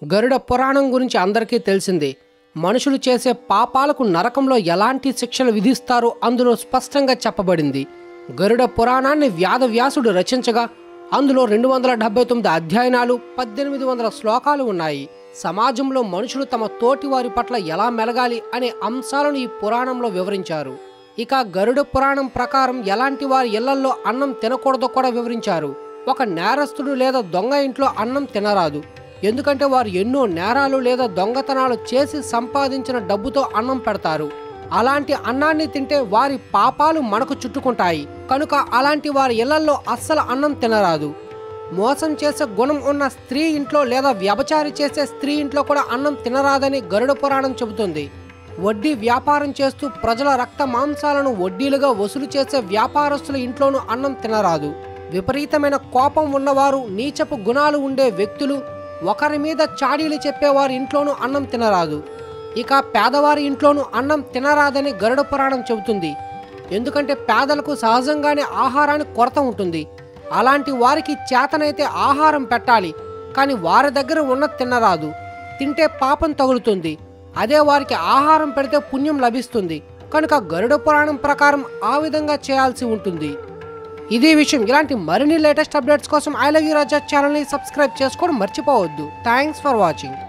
గరుడ పురాణం గురించి అందరికీ తెలిసిందే మనుషులు చేసే పాపాలకు నరకంలో ఎలాంటి శిక్షలు విధిస్తారో అందులో స్పష్టంగా చెప్పబడింది గరుడ పురాణాన్ని వ్యాధవ్యాసుడు రచించగా అందులో రెండు వందల డెబ్బై తొమ్మిది అధ్యయనాలు పద్దెనిమిది వందల శ్లోకాలు ఉన్నాయి సమాజంలో మనుషులు తమ తోటి వారి పట్ల ఎలా మెలగాలి అనే అంశాలను ఈ పురాణంలో వివరించారు ఇక గరుడ పురాణం ప్రకారం ఎలాంటి వారి ఇళ్లల్లో అన్నం తినకూడదో కూడా వివరించారు ఒక నేరస్తుడు లేదా దొంగ ఇంట్లో అన్నం తినరాదు ఎందుకంటే వారు ఎన్నో నేరాలు లేదా దొంగతనాలు చేసి సంపాదించిన డబ్బుతో అన్నం పెడతారు అలాంటి అన్నాన్ని తింటే వారి పాపాలు మనకు చుట్టుకుంటాయి కనుక అలాంటి వారి ఇళ్లల్లో అస్సలు అన్నం తినరాదు మోసం చేసే గుణం ఉన్న స్త్రీ ఇంట్లో లేదా వ్యభచారి చేసే స్త్రీ ఇంట్లో కూడా అన్నం తినరాదని గరుడ పురాణం చెబుతుంది వడ్డీ వ్యాపారం చేస్తూ ప్రజల రక్త మాంసాలను వడ్డీలుగా వసూలు చేసే వ్యాపారస్తుల ఇంట్లోనూ అన్నం తినరాదు విపరీతమైన కోపం ఉన్నవారు నీచపు గుణాలు ఉండే వ్యక్తులు ఒకరి మీద చాడీలు చెప్పేవారి ఇంట్లోనూ అన్నం తినరాదు ఇక పేదవారి ఇంట్లోనూ అన్నం తినరాదని గరుడ పురాణం చెబుతుంది ఎందుకంటే పేదలకు సహజంగానే ఆహారానికి కొరత ఉంటుంది అలాంటి వారికి చేతనైతే ఆహారం పెట్టాలి కానీ వారి దగ్గర ఉన్న తినరాదు తింటే పాపం తగులుతుంది అదే వారికి ఆహారం పెడితే పుణ్యం లభిస్తుంది కనుక గరుడ పురాణం ప్రకారం ఆ విధంగా చేయాల్సి ఉంటుంది ఇదే విషయం ఇలాంటి మరిన్ని లేటెస్ట్ అప్డేట్స్ కోసం ఐ లవ్ యూ రాజా ఛానల్ని సబ్స్క్రైబ్ చేసుకోవడం మర్చిపోవద్దు థ్యాంక్స్ ఫర్ వాచింగ్